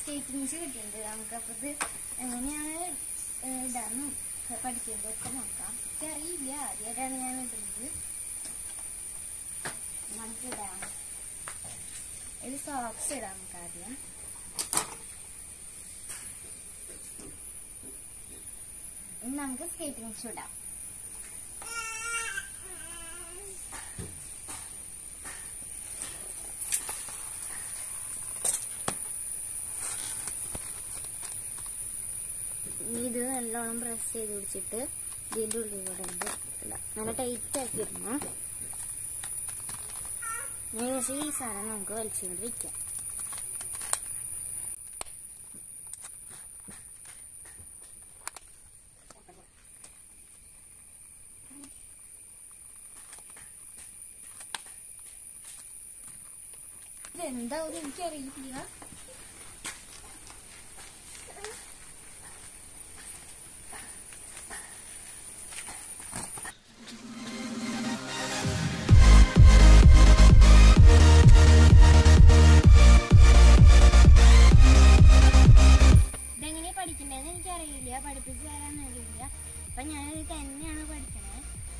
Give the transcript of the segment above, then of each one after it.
സ്കേറ്റിങ്സ് കിട്ടിയിട്ടുണ്ട് നമുക്ക് അപ്പൊ ഇത് എങ്ങനെയാണ് ഏഹ് ഇടാന്ന് പഠിക്കുന്നതൊക്കെ നോക്കാം എനിക്കറിയില്ല ആദ്യമായിട്ടാണ് ഞാൻ ഇടുന്നത് നമുക്ക് ഇടാം ഇത് സോക്സ് ഇടാം നമുക്ക് ആദ്യം ഇനി നമുക്ക് സ്കേറ്റിംഗ് ഷൂ ഇടാം ഇനി ഇത് നല്ലോണം പ്രസ് ചെയ്ത് പിടിച്ചിട്ട് ഇതിന്റെ ഉള്ളിലൂടെ ഉണ്ട് ഇടാം. നല്ല ടൈറ്റ് ആക്കി ഇടണം ഏകദേശം ഈ സാധനം നമുക്ക് വലിച്ചുകൊണ്ട് വെക്കാം ഇതെന്താവും എനിക്കറിയില്ല ഇതെങ്ങനെ പഠിക്കണ്ടേന്ന് എനിക്കറിയില്ല പഠിപ്പിച്ചു തരാൻ അറിയില്ല അപ്പൊ ഞാനിത് തന്നെയാണ് പഠിക്കണേ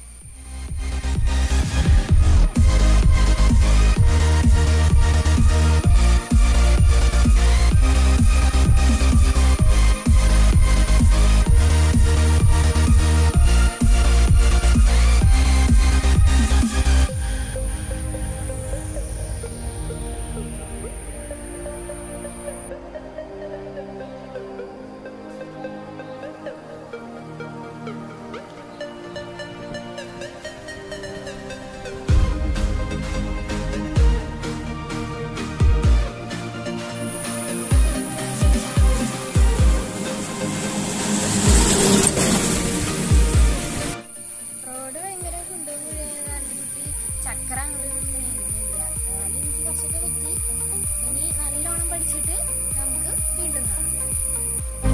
റോഡ് ഭയങ്കര കുണ്ടും കുഴിയായതാണെങ്കിൽ ചക്ര അങ്ങോട്ട് നീങ്ങുന്നില്ല എന്നാലും എനിക്ക് കുറച്ചൊക്കെ പറ്റി ഇനി നല്ലോണം പഠിച്ചിട്ട് നമുക്ക് വീണ്ടും കാണാം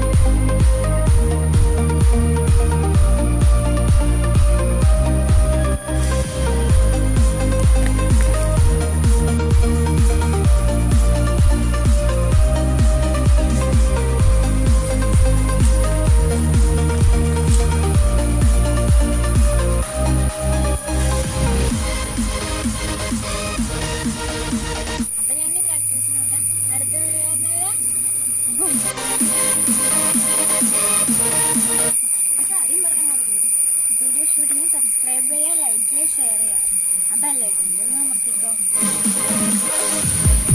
അപ്പൊ ഞാൻ പ്രാക്ടീസ് നോക്കാം അടുത്ത വീഡിയോ കാര്യം പറഞ്ഞ വീഡിയോ ഷൂട്ടിങ് സബ്സ്ക്രൈബ് ചെയ്യുക ലൈക്ക് ചെയ്യുക ഷെയർ ചെയ്യുക അതല്ലേ അമർത്തിക്കോ